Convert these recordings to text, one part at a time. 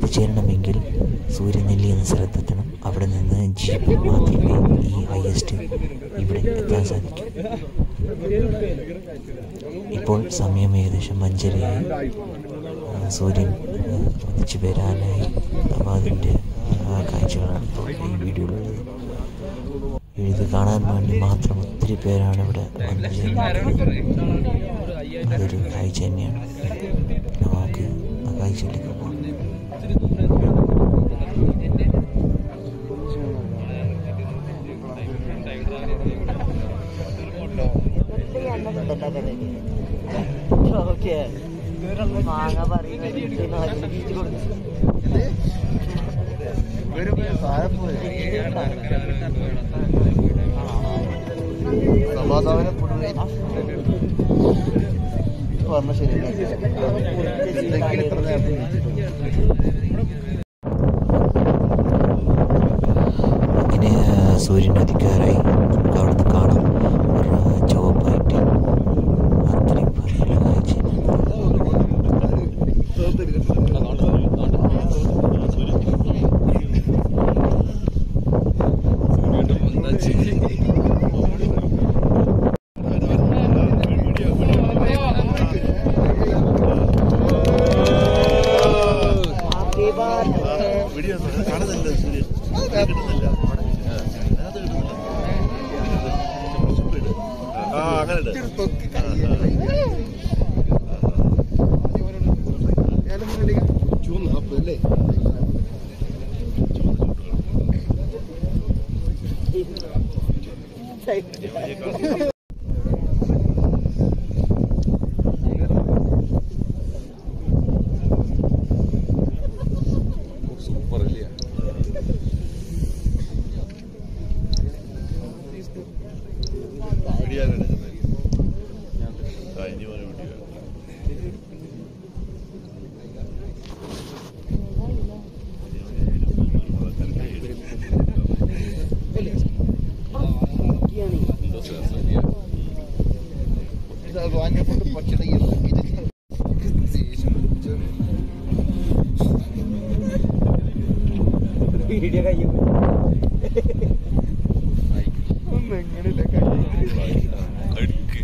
എത്തിച്ചേരണമെങ്കിൽ സൂര്യനെല്ലി എന്ന സ്ഥലത്തെത്തണം അവിടെ നിന്ന് ജീപ്പിൽ മാത്രമേ ഈ ഹയസ്റ്റ് ഇവിടെ എത്താൻ സാധിക്കൂ ഇപ്പോൾ സമയം ഏകദേശം അഞ്ചരയായി ആ, സൂര്യൻ ആ, ഉദിച്ചു വരാനായി അപ്പോൾ അതിൻ്റെ ആ കാഴ്ചകളാണ് ഇപ്പോൾ ഈ വീഡിയോയിലുള്ളത് ഇത് കാണാൻ വേണ്ടി മാത്രം ഒത്തിരി പേരാണ് ഇവിടെ വന്നു ചേർന്നിട്ടുള്ളത് അതൊരു കാഴ്ച തന്നെയാണ് അപ്പോൾ നമുക്ക് ആ കാഴ്ചയിലേക്ക് പോകാം മാങ്ങ പറയുന്നത് സമാധാന പറഞ്ഞ ശരി എന്തെങ്കിലും ഇത്ര നേരത്തെ അങ്ങനെ ആ, സൂര്യൻ ഉദിക്കാറായി നമുക്ക് അവിടുന്ന് കാണാം ഒരു ആ, ചുവപ്പായിട്ട് അത്രയും ഭംഗിയുള്ള കാഴ്ച വീഡിയോ കാണുന്നില്ല സൂര്യൻ കിട്ടുന്നില്ല ആ അങ്ങനെ ഇട്. ചുവന്ന ആപ്പ് അല്ലേ സൂപ്പർ അല്ലേ വീഡിയോ എടുക്കുന്നത് കഴിഞ്ഞ പോലെ വീഡിയോ വാങ്ങിക്കൊണ്ട് പച്ചടയിൽ വീഡിയോ കഴിയും കടുക്ക്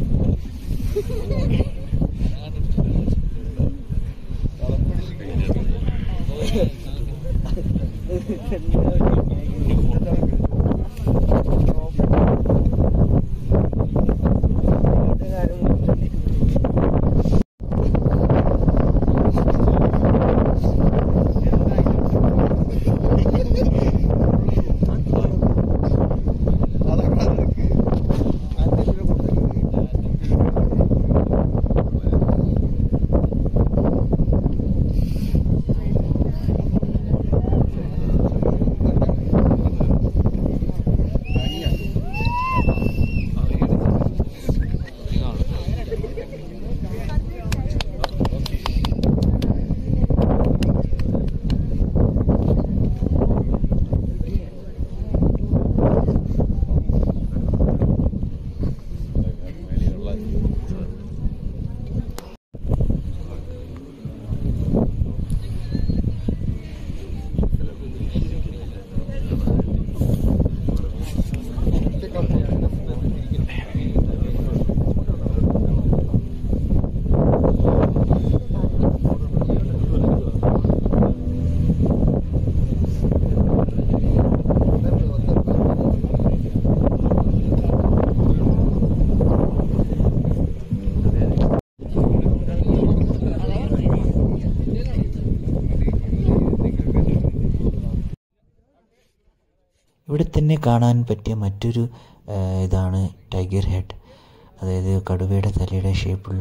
ഇവിടെ തന്നെ കാണാൻ പറ്റിയ മറ്റൊരു ആ, ഇതാണ് ടൈഗർ ഹെഡ് അതായത് കടുവയുടെ തലയുടെ ഷേപ്പുള്ള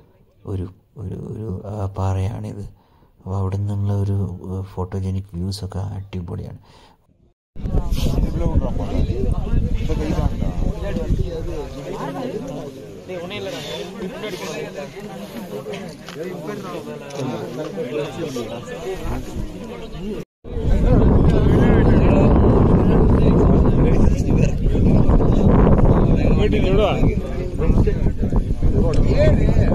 ഒരു ഒരു ഒരു ആ, പാറയാണിത് അപ്പോൾ അവിടെ നിന്നുള്ള ഒരു ഫോട്ടോജനിക് വ്യൂസൊക്കെ അടിപൊളിയാണ് ഇവിടെ